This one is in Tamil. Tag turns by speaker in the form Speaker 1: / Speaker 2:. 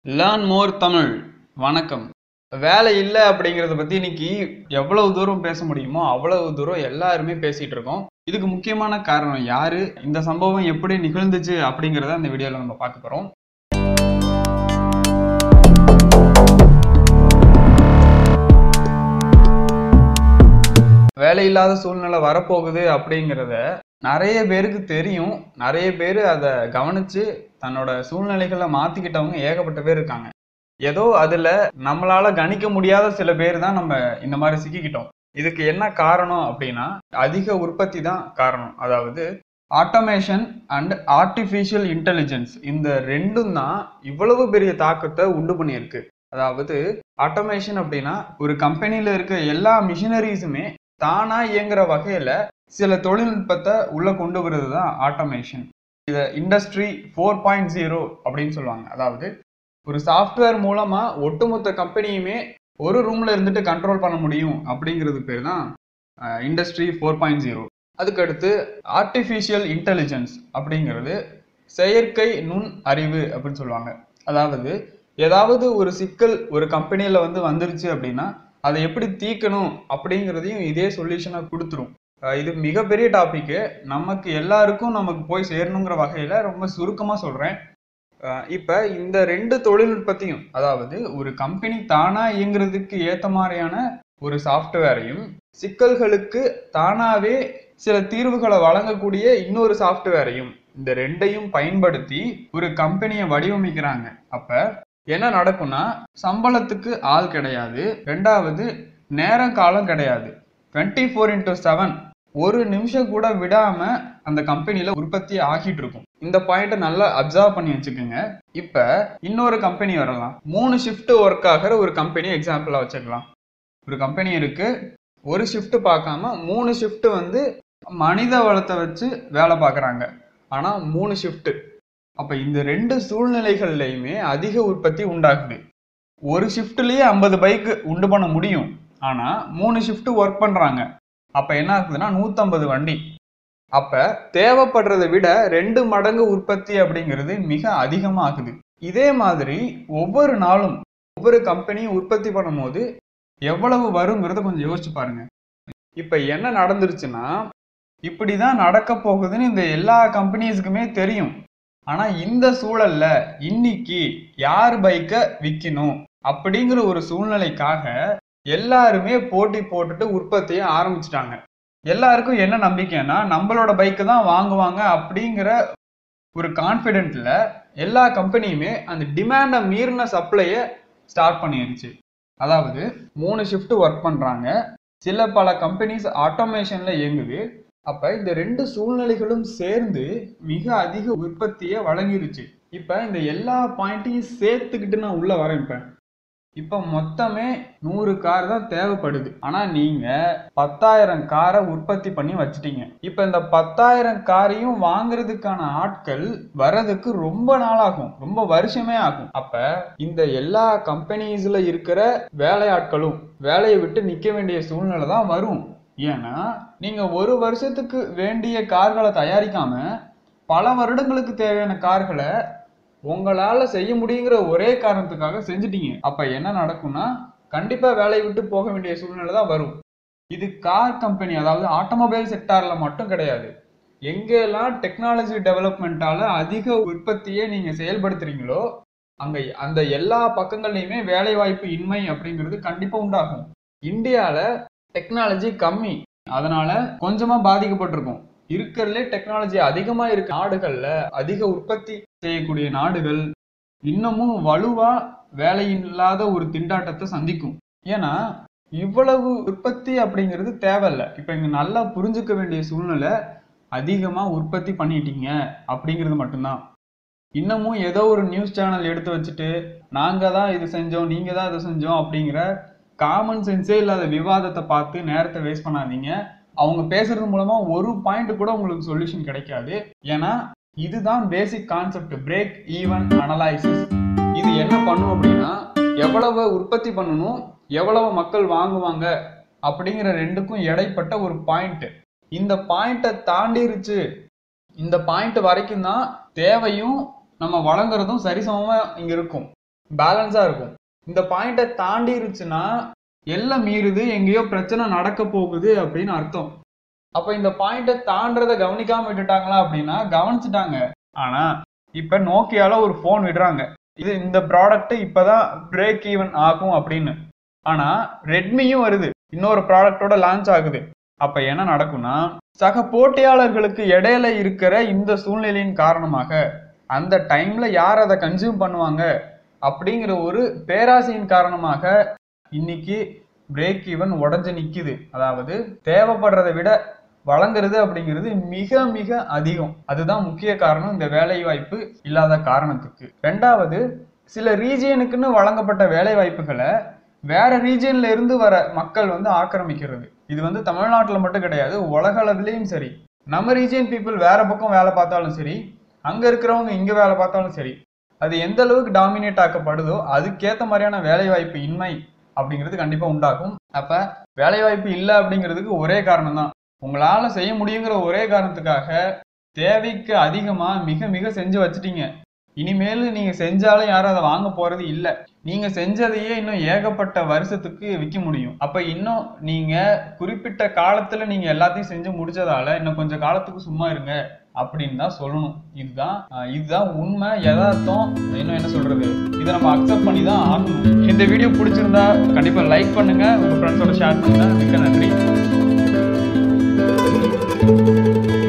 Speaker 1: லேர்ன் மோர் தமிழ் வணக்கம் வேலை இல்லை அப்படிங்கிறத பத்தி இன்னைக்கு எவ்வளவு தூரம் பேச முடியுமோ அவ்வளவு தூரம் எல்லாருமே பேசிட்டு இருக்கோம் இதுக்கு முக்கியமான காரணம் யாரு இந்த சம்பவம் எப்படி நிகழ்ந்துச்சு அப்படிங்கிறத இந்த வீடியோல நம்ம பார்க்க போறோம் வேலை இல்லாத சூழ்நிலை வரப்போகுது அப்படிங்கிறத நிறைய பேருக்கு தெரியும் நிறைய பேர் அதை கவனிச்சு தன்னோட சூழ்நிலைகளை மாத்திக்கிட்டவங்க ஏகப்பட்ட பேர் இருக்காங்க ஏதோ அதுல நம்மளால கணிக்க முடியாத சில பேர் தான் நம்ம இந்த மாதிரி சிக்கிக்கிட்டோம் இதுக்கு என்ன காரணம் அப்படின்னா அதிக உற்பத்தி தான் காரணம் அதாவது ஆட்டோமேஷன் அண்ட் ஆர்டிஃபிஷியல் இன்டெலிஜென்ஸ் இந்த ரெண்டும் தான் இவ்வளவு பெரிய தாக்கத்தை உண்டு பண்ணியிருக்கு அதாவது ஆட்டோமேஷன் அப்படின்னா ஒரு கம்பெனில இருக்க எல்லா மிஷினரிஸுமே தானா இயங்குற வகையில சில தொழில்நுட்பத்தை உள்ள கொண்டு வருது தான் ஆட்டோமேஷன் இதை இண்டஸ்ட்ரி ஃபோர் பாயிண்ட் ஜீரோ அப்படின்னு சொல்லுவாங்க அதாவது ஒரு சாஃப்ட்வேர் மூலமா ஒட்டுமொத்த கம்பெனியுமே ஒரு ரூம்ல இருந்துட்டு கண்ட்ரோல் பண்ண முடியும் அப்படிங்கிறது பேர் தான் இண்டஸ்ட்ரி ஃபோர் பாயிண்ட் ஜீரோ அதுக்கடுத்து ஆர்டிஃபிஷியல் இன்டெலிஜென்ஸ் அப்படிங்கிறது செயற்கை நுண் அறிவு அப்படின்னு சொல்லுவாங்க அதாவது ஏதாவது ஒரு சிக்கல் ஒரு கம்பெனியில வந்து வந்துருச்சு அப்படின்னா அதை எப்படி தீர்க்கணும் அப்படிங்கிறதையும் இதே சொல்யூஷனாக கொடுத்துரும் அஹ் இது மிகப்பெரிய டாபிக்கு நமக்கு எல்லாருக்கும் நமக்கு போய் சேரணுங்கிற வகையில ரொம்ப சுருக்கமா சொல்றேன் அஹ் இப்ப இந்த ரெண்டு தொழில்நுட்பத்தையும் அதாவது ஒரு கம்பெனி தானா இயங்குறதுக்கு ஏத்த மாதிரியான ஒரு சாஃப்ட்வேரையும் சிக்கல்களுக்கு தானாவே சில தீர்வுகளை வழங்கக்கூடிய இன்னொரு சாஃப்ட்வேரையும் இந்த ரெண்டையும் பயன்படுத்தி ஒரு கம்பெனியை வடிவமைக்கிறாங்க அப்ப என்ன நடக்கும்னா சம்பளத்துக்கு ஆள் கிடையாது ரெண்டாவது நேரம் காலம் கிடையாது டுவெண்ட்டி ஃபோர் இன்டூ செவன் ஒரு நிமிஷம் கூட விடாம அந்த கம்பெனில உற்பத்தி ஆகிட்டு இருக்கும் இந்த பாயிண்ட்டை நல்லா அப்சர்வ் பண்ணி வச்சுக்கோங்க இப்ப இன்னொரு கம்பெனி வரலாம் மூணு ஷிஃப்ட் ஒர்க் ஆகிற ஒரு கம்பெனி எக்ஸாம்பிளா வச்சுக்கலாம் ஒரு கம்பெனி இருக்கு ஒரு ஷிஃப்ட் பார்க்காம மூணு ஷிஃப்ட் வந்து மனித வளத்தை வச்சு வேலை பார்க்குறாங்க ஆனா மூணு ஷிஃப்ட் அப்ப இந்த ரெண்டு சூழ்நிலைகள்லையுமே அதிக உற்பத்தி உண்டாகுது ஒரு ஷிஃப்ட்லயே ஐம்பது பைக் உண்டு பண்ண முடியும் ஆனா மூணு ஷிஃப்ட் ஒர்க் பண்றாங்க அப்ப என்ன ஆகுதுன்னா நூத்தம்பது வண்டி அப்ப தேவைப்படுறதை விட ரெண்டு மடங்கு உற்பத்தி அப்படிங்கிறது மிக அதிகமாகுது இதே மாதிரி ஒவ்வொரு நாளும் ஒவ்வொரு கம்பெனியும் உற்பத்தி பண்ணும்போது எவ்வளவு வருங்கிறத கொஞ்சம் யோசிச்சு பாருங்க இப்ப என்ன நடந்துருச்சுன்னா இப்படிதான் நடக்க போகுதுன்னு இந்த எல்லா கம்பெனிஸ்க்குமே தெரியும் ஆனா இந்த சூழல்ல இன்னைக்கு யார் பைக்கை விற்கணும் அப்படிங்கிற ஒரு சூழ்நிலைக்காக எல்லாருமே போட்டி போட்டுட்டு உற்பத்தியை ஆரம்பிச்சிட்டாங்க எல்லாருக்கும் என்ன நம்பிக்கைன்னா நம்மளோட பைக்கு தான் வாங்குவாங்க அப்படிங்கிற ஒரு கான்ஃபிடென்ட்ல எல்லா கம்பெனியுமே அந்த டிமாண்டை மீறின சப்ளையை ஸ்டார்ட் பண்ணிருச்சு அதாவது மூணு ஷிஃப்ட் ஒர்க் பண்றாங்க சில பல கம்பெனிஸ் ஆட்டோமேஷன்ல இயங்குது அப்ப இந்த ரெண்டு சூழ்நிலைகளும் சேர்ந்து மிக அதிக உற்பத்தியை வழங்கிருச்சு இப்ப இந்த எல்லா பாயிண்ட்டையும் சேர்த்துக்கிட்டு நான் உள்ள வரேன் இப்ப இப்ப மொத்தமே நூறு கார் தான் தேவைப்படுது ஆனா நீங்க பத்தாயிரம் காரை உற்பத்தி பண்ணி வச்சிட்டீங்க இப்ப இந்த பத்தாயிரம் காரையும் வாங்குறதுக்கான ஆட்கள் வர்றதுக்கு ரொம்ப நாளாகும் ரொம்ப வருஷமே ஆகும் அப்ப இந்த எல்லா கம்பெனிஸ்ல இருக்கிற வேலையாட்களும் வேலையை விட்டு நிக்க வேண்டிய சூழ்நிலை தான் வரும் ஏன்னா நீங்க ஒரு வருஷத்துக்கு வேண்டிய கார்களை தயாரிக்காம பல வருடங்களுக்கு தேவையான கார்களை உங்களால செய்ய முடியுங்கிற ஒரே காரணத்துக்காக செஞ்சுட்டீங்க அப்ப என்ன நடக்கும்னா கண்டிப்பா வேலையை விட்டு போக வேண்டிய சூழ்நிலை தான் வரும் இது கார் கம்பெனி அதாவது ஆட்டோமொபைல் செக்டார்ல மட்டும் கிடையாது எங்கெல்லாம் டெக்னாலஜி டெவலப்மெண்ட்டால அதிக உற்பத்தியை நீங்க செயல்படுத்துறீங்களோ அங்க அந்த எல்லா பக்கங்கள்லயுமே வேலை வாய்ப்பு இன்மை அப்படிங்கிறது கண்டிப்பா உண்டாகும் இந்தியால டெக்னாலஜி கம்மி அதனால கொஞ்சமா பாதிக்கப்பட்டிருக்கும் இருக்கிறதுலே டெக்னாலஜி அதிகமா இருக்க நாடுகள்ல அதிக உற்பத்தி செய்யக்கூடிய நாடுகள் இன்னமும் வலுவா வேலையில்லாத ஒரு திண்டாட்டத்தை சந்திக்கும் ஏன்னா இவ்வளவு உற்பத்தி அப்படிங்கிறது தேவையில்ல இப்ப இங்க நல்லா புரிஞ்சுக்க வேண்டிய சூழ்நிலை அதிகமா உற்பத்தி பண்ணிட்டீங்க அப்படிங்கிறது மட்டும்தான் இன்னமும் ஏதோ ஒரு நியூஸ் சேனல் எடுத்து வச்சுட்டு நாங்க தான் இது செஞ்சோம் நீங்க தான் இதை செஞ்சோம் அப்படிங்கிற காமன் சென்ஸே இல்லாத விவாதத்தை பார்த்து நேரத்தை வேஸ்ட் பண்ணாதீங்க அவங்க பேசுறது மூலமா ஒரு பாயிண்ட் கூட உங்களுக்கு சொல்யூஷன் கிடைக்காது ஏன்னா இதுதான் basic concept break even analysis இது என்ன பண்ணும் அப்படின்னா எவ்வளவு உற்பத்தி பண்ணணும் எவ்வளவு மக்கள் வாங்குவாங்க அப்படிங்கிற ரெண்டுக்கும் இடைப்பட்ட ஒரு பாயிண்ட் இந்த பாயிண்ட்டை தாண்டிருச்சு இந்த பாயிண்ட் வரைக்கும் தான் தேவையும் நம்ம வழங்குறதும் சரிசமமா இங்க இருக்கும் பேலன்ஸா இருக்கும் இந்த பாயிண்ட்டை தாண்டிருச்சுன்னா எல்லாம் மீறுது எங்கேயோ பிரச்சனை நடக்க போகுது அப்படின்னு அர்த்தம் அப்ப இந்த பாயிண்ட்டை தாண்டறத கவனிக்காம விட்டுட்டாங்களா அப்படின்னா கவனிச்சுட்டாங்க ஆனா இப்ப நோக்கியால ஒரு ஃபோன் விடுறாங்க இது இந்த ப்ராடக்ட் இப்பதான் பிரேக் ஈவன் ஆகும் அப்படின்னு ஆனா ரெட்மியும் வருது இன்னொரு ப்ராடக்டோட லான்ச் ஆகுது அப்ப என்ன நடக்கும்னா சக போட்டியாளர்களுக்கு இடையில இருக்கிற இந்த சூழ்நிலையின் காரணமாக அந்த டைம்ல யார் அதை கன்சியூம் பண்ணுவாங்க அப்படிங்கிற ஒரு பேராசையின் காரணமாக இன்னைக்கு பிரேக் ஈவன் உடஞ்சு நிக்குது அதாவது தேவைப்படுறதை விட வழங்குறது அப்படிங்கிறது மிக மிக அதிகம் அதுதான் முக்கிய காரணம் இந்த வேலை வாய்ப்பு இல்லாத காரணத்துக்கு ரெண்டாவது சில ரீஜியனுக்குன்னு வழங்கப்பட்ட வேலை வாய்ப்புகளை வேற ரீஜியன்ல இருந்து வர மக்கள் வந்து ஆக்கிரமிக்கிறது இது வந்து தமிழ்நாட்டுல மட்டும் கிடையாது உலக அளவுலயும் சரி நம்ம ரீஜியன் பீப்புள் வேற பக்கம் வேலை பார்த்தாலும் சரி அங்க இருக்கிறவங்க இங்க வேலை பார்த்தாலும் சரி அது எந்த அளவுக்கு டாமினேட் ஆக்கப்படுதோ அதுக்கேத்த மாதிரியான வேலை வாய்ப்பு இன்மை அப்படிங்கிறது கண்டிப்பா உண்டாகும் அப்ப வேலை வாய்ப்பு இல்லை அப்படிங்கிறதுக்கு ஒரே காரணம் தான் உங்களால செய்ய முடியுங்கிற ஒரே காரணத்துக்காக தேவைக்கு அதிகமா மிக மிக செஞ்சு வச்சுட்டீங்க இனிமேல் நீங்க செஞ்சாலும் யாரும் அதை வாங்க போறது இல்ல நீங்க செஞ்சதையே இன்னும் ஏகப்பட்ட வருஷத்துக்கு விற்க முடியும் அப்ப இன்னும் நீங்க குறிப்பிட்ட காலத்துல நீங்க எல்லாத்தையும் செஞ்சு முடிச்சதால இன்னும் கொஞ்சம் காலத்துக்கு சும்மா இருங்க அப்படின்னு தான் சொல்லணும் இதுதான் அஹ் இதுதான் உண்மை யதார்த்தம் இன்னும் என்ன சொல்றது இதை நம்ம அக்செப்ட் பண்ணி தான் ஆகணும் இந்த வீடியோ பிடிச்சிருந்தா கண்டிப்பா லைக் பண்ணுங்க உங்க ஃப்ரெண்ட்ஸோட ஷேர் பண்ணுங்க மிக்க நன்றி